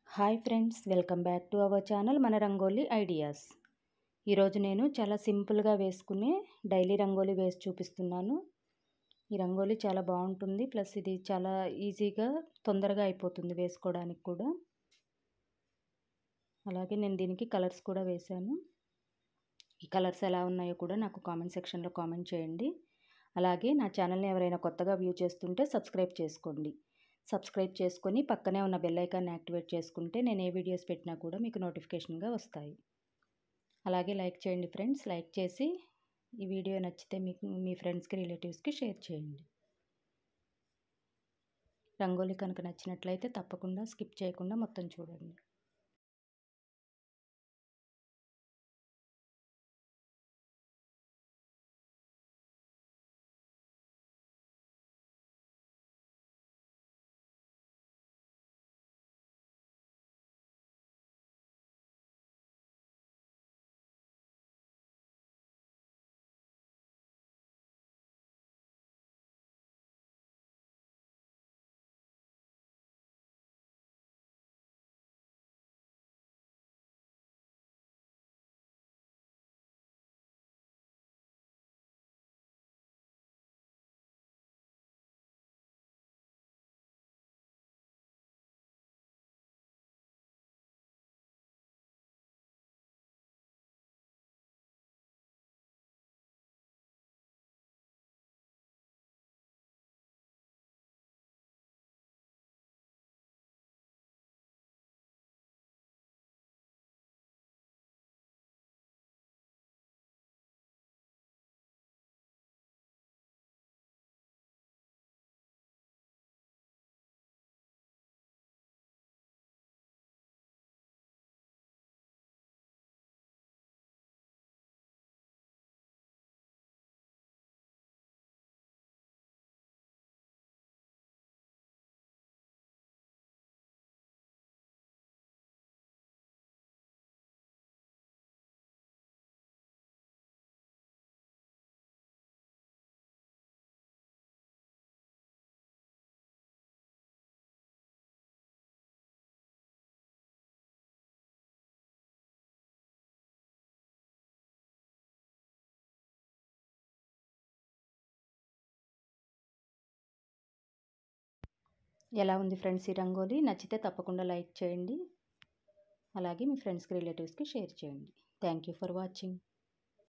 hi friends welcome back to our channel మన rangoli ideas ఈరోజు నేను చాలా సింపుల్గా వేసుకునే డైలీ రంగోలీ వేసి చూపిస్తున్నాను ఈ రంగోలీ చాలా బాగుంటుంది ప్లస్ ఇది చాలా ఈజీగా తొందరగా అయిపోతుంది వేసుకోవడానికి కూడా అలాగే నేను దీనికి కలర్స్ కూడా వేశాను ఈ కలర్స్ ఎలా ఉన్నాయో కూడా నాకు కామెంట్ సెక్షన్లో కామెంట్ చేయండి అలాగే నా ఛానల్ని ఎవరైనా కొత్తగా వ్యూ చేస్తుంటే సబ్స్క్రైబ్ చేసుకోండి సబ్స్క్రైబ్ చేసుకొని పక్కనే ఉన్న బెల్ ఐకాన్ని యాక్టివేట్ చేసుకుంటే నేను ఏ వీడియోస్ పెట్టినా కూడా మీకు నోటిఫికేషన్గా వస్తాయి అలాగే లైక్ చేయండి ఫ్రెండ్స్ లైక్ చేసి ఈ వీడియో నచ్చితే మీకు మీ ఫ్రెండ్స్కి రిలేటివ్స్కి షేర్ చేయండి రంగోలీ కనుక నచ్చినట్లయితే తప్పకుండా స్కిప్ చేయకుండా మొత్తం చూడండి ఎలా ఉంది ఫ్రెండ్స్ ఈ రంగోలీ నచ్చితే తప్పకుండా లైక్ చేయండి అలాగే మీ ఫ్రెండ్స్కి రిలేటివ్స్కి షేర్ చేయండి థ్యాంక్ యూ ఫర్ వాచింగ్